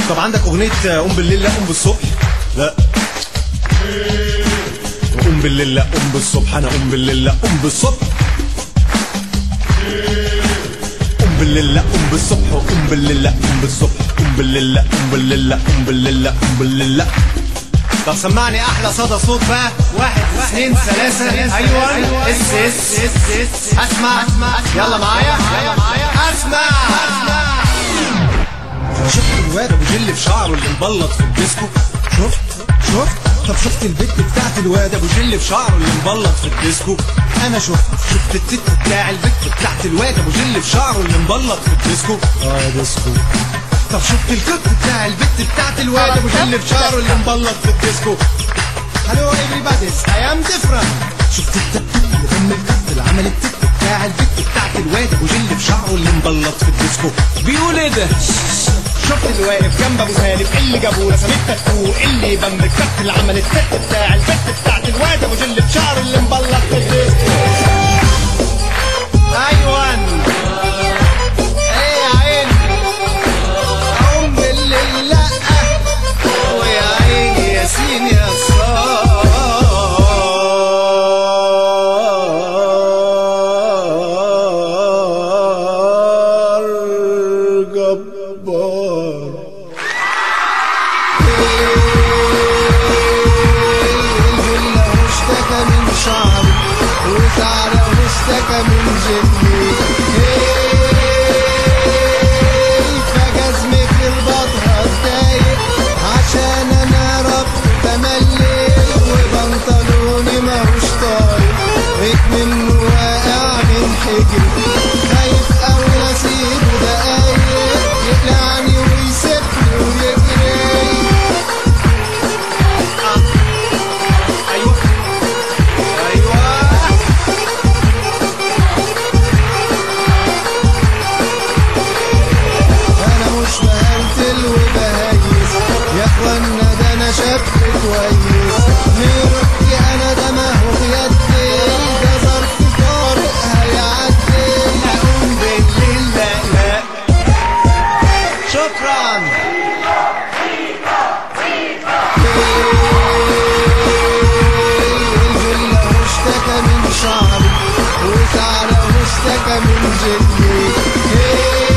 طب عندك اغنيه قوم بالليل لا قوم بالصبح لا قوم بالليل لا قوم بالصبح انا قوم بالليل لا قوم بالصبح قوم بالليل لا قوم بالصبح وقوم بالليل لا قوم بالصبح قوم بالليل لا قوم بالليل لا قوم بالليل لا قوم بالليل لا طب سمعني احلى صدى صوت بقى واحد اثنين ثلاثة ايوه اس اس اس اسمع يلا معايا يلا معايا اسمع شفت الواد ابو جل في شعره اللي مبلط في الديسكو شفت شفت طب شفت البت بتاعت الواد ابو جل في شعره اللي مبلط في الديسكو انا شفت شفت التت بتاع البت بتاعت الواد ابو جل في شعره اللي مبلط في الديسكو اه يا ديسكو طب شفت الكت بتاع البت بتاعت الواد ابو جل في شعره اللي مبلط في الديسكو هلو everybody I am different شفت التت اللي فم الكت اللي عمل التت بتاع البت بتاعت الواد ابو جل في شعره اللي مبلط في الديسكو بيقول ايه ده شفت اللي واقف جنب ابو سالم اللي جابوه رسم التاتو اللي بم الكت اللي عمل التت بتاع البت بتاعت الواد ابو جل في شعره اللي مبلط في الديسكو ايوه ايه يا عيني قوم بالليل لا ويا عيني ياسين يا صار جبار الجلة اشتكى من شعري وشعره اشتكى من جلدي فجزمي في البطرة اتضايق عشان انا ربط تملي وبنطلوني ماهوش طايق بقيت منه واقع من حجري خايف اوي اسيبه دقايق يقلعني ويسيبني ويجري ايوه ايوه انا مش بهرتل وبهيس يا اخوانا ده انا شاب كويس مرتي انا ده ما هو بيدي ده ظرف طارق هيعدي اقوم بالليل لا لا شكرا الجلة اشتكى من شعري وشعره اشتكى من جلدي